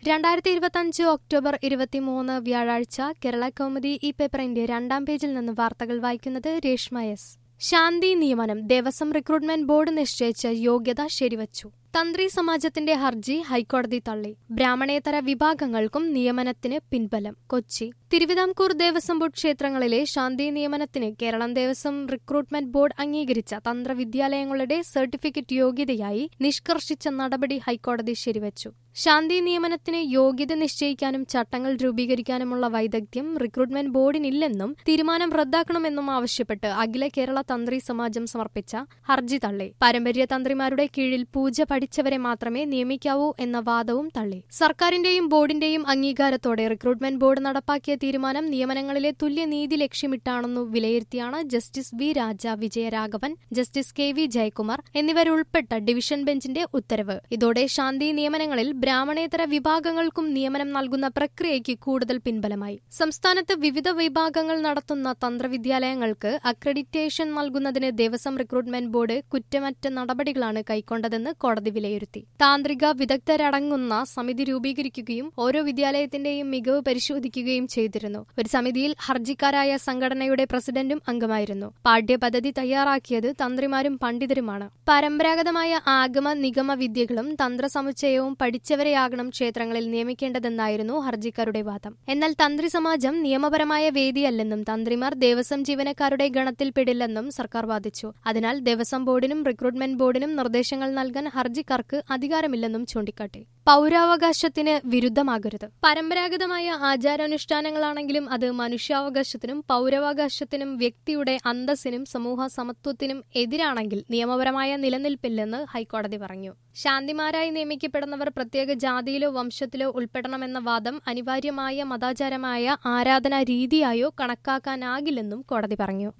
രണ്ടായിരത്തി ഇരുപത്തഞ്ച് ഒക്ടോബർ ഇരുപത്തിമൂന്ന് വ്യാഴാഴ്ച കേരള കൗമുദി ഈ പേപ്പറിന്റെ രണ്ടാം പേജിൽ നിന്ന് വാർത്തകൾ വായിക്കുന്നത് രേഷ്മ എസ് ശാന്തി നിയമനം ദേവസ്വം റിക്രൂട്ട്മെന്റ് ബോർഡ് നിശ്ചയിച്ച യോഗ്യത ശരിവച്ചു തന്ത്രി സമാജത്തിന്റെ ഹർജി ഹൈക്കോടതി തള്ളി ബ്രാഹ്മണേതര വിഭാഗങ്ങൾക്കും നിയമനത്തിന് പിൻബലം കൊച്ചി തിരുവിതാംകൂർ ദേവസ്വം ബോർഡ് ക്ഷേത്രങ്ങളിലെ ശാന്തി നിയമനത്തിന് കേരളം ദേവസ്വം റിക്രൂട്ട്മെന്റ് ബോർഡ് അംഗീകരിച്ച തന്ത്രവിദ്യാലയങ്ങളുടെ സർട്ടിഫിക്കറ്റ് യോഗ്യതയായി നിഷ്കർഷിച്ച നടപടി ഹൈക്കോടതി ശരിവച്ചു ശാന്തി നിയമനത്തിന് യോഗ്യത നിശ്ചയിക്കാനും ചട്ടങ്ങൾ രൂപീകരിക്കാനുമുള്ള വൈദഗ്ധ്യം റിക്രൂട്ട്മെന്റ് ബോർഡിനില്ലെന്നും തീരുമാനം റദ്ദാക്കണമെന്നും ആവശ്യപ്പെട്ട് അഖില കേരള തന്ത്രി സമാജം സമർപ്പിച്ച ഹർജി തള്ളി പാരമ്പര്യ തന്ത്രിമാരുടെ കീഴിൽ പൂജ പഠിച്ചവരെ മാത്രമേ നിയമിക്കാവൂ എന്ന വാദവും തള്ളി സർക്കാരിന്റെയും ബോർഡിന്റെയും അംഗീകാരത്തോടെ റിക്രൂട്ട്മെന്റ് ബോർഡ് നടപ്പാക്കിയ തീരുമാനം നിയമനങ്ങളിലെ തുല്യനീതി ലക്ഷ്യമിട്ടാണെന്നു വിലയിരുത്തിയാണ് justice V Raja Vijayaraghavan justice K V Jayakumar എന്നിവരുൾപ്പെട്ട ഡിവിഷൻ ബെഞ്ചിന്റെ ഉത്തരവ് ഇതോടെ ശാന്തി നിയമനങ്ങളിൽ ബ്രാഹ്മണേതര വിഭാഗങ്ങൾക്കും നിയമനം നൽകുന്ന പ്രക്രിയയ്ക്ക് കൂടുതൽ പിൻബലമായി സംസ്ഥാനത്ത് വിവിധ വിഭാഗങ്ങൾ നടത്തുന്ന തന്ത്രവിദ്യാലയങ്ങൾക്ക് അക്രഡിറ്റേഷൻ നൽകുന്നതിന് ദേവസ്വം റിക്രൂട്ട്മെന്റ് ബോർഡ് കുറ്റമറ്റ നടപടികളാണ് കൈക്കൊണ്ടതെന്ന് കോടതി വിലയിരുത്തി താന്ത്രിക വിദഗ്ധരടങ്ങുന്ന സമിതി രൂപീകരിക്കുകയും ഓരോ വിദ്യാലയത്തിന്റെയും മികവ് പരിശോധിക്കുകയും ചെയ്തിരുന്നു ഒരു സമിതിയിൽ ഹർജിക്കാരായ സംഘടനയുടെ പ്രസിഡന്റും അംഗമായിരുന്നു പാഠ്യപദ്ധതി തയ്യാറാക്കിയത് തന്ത്രിമാരും പണ്ഡിതരുമാണ് പരമ്പരാഗതമായ ആഗമ നിഗമ വിദ്യകളും തന്ത്രസമുച്ചയവും പഠിച്ചവരെയാകണം ക്ഷേത്രങ്ങളിൽ നിയമിക്കേണ്ടതെന്നായിരുന്നു ഹർജിക്കാരുടെ വാദം എന്നാൽ തന്ത്രി സമാജം നിയമപരമായ വേദിയല്ലെന്നും തന്ത്രിമാർ ദേവസ്വം ജീവനക്കാരുടെ ഗണത്തിൽപ്പെടില്ലെന്നും സർക്കാർ വാദിച്ചു അതിനാൽ ദേവസ്വം ബോർഡിനും റിക്രൂട്ട്മെന്റ് ബോർഡിനും നിർദ്ദേശങ്ങൾ നൽകാൻ ഹർജിക്കാർക്ക് അധികാരമില്ലെന്നും ചൂണ്ടിക്കാട്ടി പൗരാവകാശത്തിന് വിരുദ്ധമാകരുത് പരമ്പരാഗതമായ ആചാരാനുഷ്ഠാനങ്ങളാണെങ്കിലും അത് മനുഷ്യാവകാശത്തിനും പൗരാവകാശത്തിനും വ്യക്തിയുടെ അന്തസ്സിനും സമൂഹ സമത്വത്തിനും എതിരാണെങ്കിൽ നിയമപരമായ നിലനിൽപ്പില്ലെന്ന് ഹൈക്കോടതി പറഞ്ഞു ശാന്തിമാരായി നിയമിക്കപ്പെടുന്നവർ പ്രത്യേക ജാതിയിലോ വംശത്തിലോ ഉൾപ്പെടണമെന്ന വാദം അനിവാര്യമായ മതാചാരമായ ആരാധനാ രീതിയായോ കണക്കാക്കാനാകില്ലെന്നും കോടതി പറഞ്ഞു